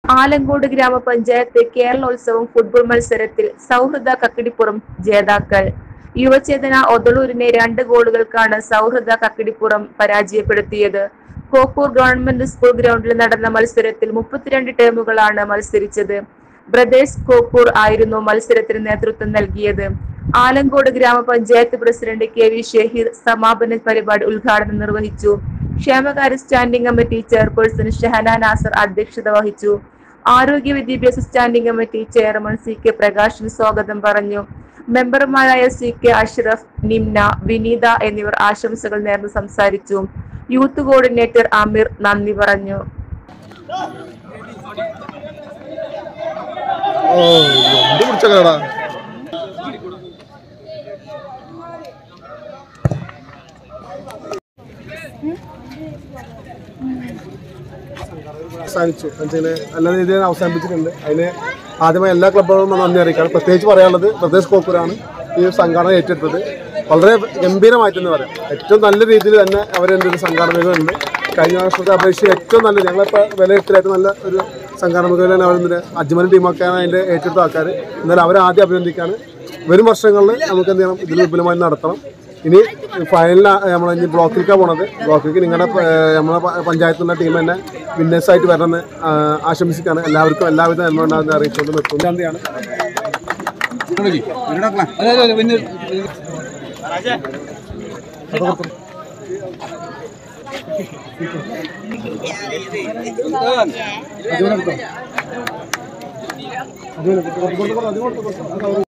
ആലങ്കോട് ഗ്രാമപഞ്ചായത്ത് കേരളോത്സവം ഫുട്ബോൾ മത്സരത്തിൽ സൗഹൃദ കക്കിടിപ്പുറം ജേതാക്കൾ യുവചേതന ഒതളൂരിനെ രണ്ട് ഗോളുകൾക്കാണ് സൗഹൃദ കക്കിടിപ്പുറം പരാജയപ്പെടുത്തിയത് കോക്കൂർ ഗവൺമെന്റ് സ്കൂൾ ഗ്രൗണ്ടിൽ നടന്ന മത്സരത്തിൽ മുപ്പത്തിരണ്ട് ടീമുകളാണ് മത്സരിച്ചത് ബ്രദേഴ്സ് കോക്കൂർ ആയിരുന്നു മത്സരത്തിന് നേതൃത്വം നൽകിയത് ആലങ്കോട് ഗ്രാമപഞ്ചായത്ത് പ്രസിഡന്റ് കെ വി ഷഹീർ സമാപന പരിപാടി ഉദ്ഘാടനം നിർവഹിച്ചു ക്ഷേമകാര്യ standing committee chairperson Shahana Nasar അധ്യക്ഷത വഹിച്ചു ആരോഗ്യ വിദ്യാഭ്യാസ standing committee chairman C K Prakashan സ്വാഗതം പറഞ്ഞു മെമ്പർമാരായ സി കെ അഷ്റഫ് നിംന വിനീത എന്നിവർ ആശംസകൾ നേർന്ന് സംസാരിച്ചു യൂത്ത് കോർഡിനേറ്റർ അമീർ നന്ദി പറഞ്ഞു ഓ എന്ത് പിടിച്ച കട അവസാനിച്ചു എന്നുവെച്ചാല് നല്ല രീതിയിൽ അവസാനിപ്പിച്ചിട്ടുണ്ട് അതിന് ആദ്യമായി എല്ലാ ക്ലബ്ബുകളും നന്ദി അറിയിക്കാണ് പ്രത്യേകിച്ച് പറയാനുള്ളത് പ്രദേശ് കോക്കൂരാണ് ഈ സംഘടന ഏറ്റെടുത്തത് വളരെ ഗംഭീരമായിട്ട് തന്നെ പറയാം ഏറ്റവും നല്ല രീതിയിൽ തന്നെ അവരെൻ്റെ ഒരു സംഘാടന മികവുണ്ട് കഴിഞ്ഞ വർഷത്തെ അപേക്ഷിച്ച് ഏറ്റവും നല്ല ഞങ്ങളിപ്പോൾ വിലയിരുത്തലായിട്ട് നല്ല ഒരു സംഘാടന മികവിലാണ് അവരെന്തിന് അജ്മൽ ടീമൊക്കെയാണ് അതിൻ്റെ ഏറ്റെടുത്ത ആൾക്കാർ എന്നാലും അവരെ ആദ്യം അഭിനന്ദിക്കാണ് വരും വർഷങ്ങളിൽ നമുക്ക് എന്ത് ചെയ്യണം ഇതിൽ വിപുലമായി നടത്തണം ഇനി ഫൈനലിൽ നമ്മൾ ഇനി ബ്ലോക്കിലേക്കാണ് പോണത് ബ്ലോക്കിലേക്ക് നിങ്ങളുടെ നമ്മളെ പ- പഞ്ചായത്തിലുള്ള ടീം തന്നെ വിന്നേഴ്സ് ആയിട്ട് വരണമെന്ന് ആ, ആശംസിക്കുകയാണ് എല്ലാവർക്കും എല്ലാവിധ നന്മ ഉണ്ടാകുന്ന അറിയിച്ചുകൊണ്ട് നിർത്തും ഗാന്ധിയാണ്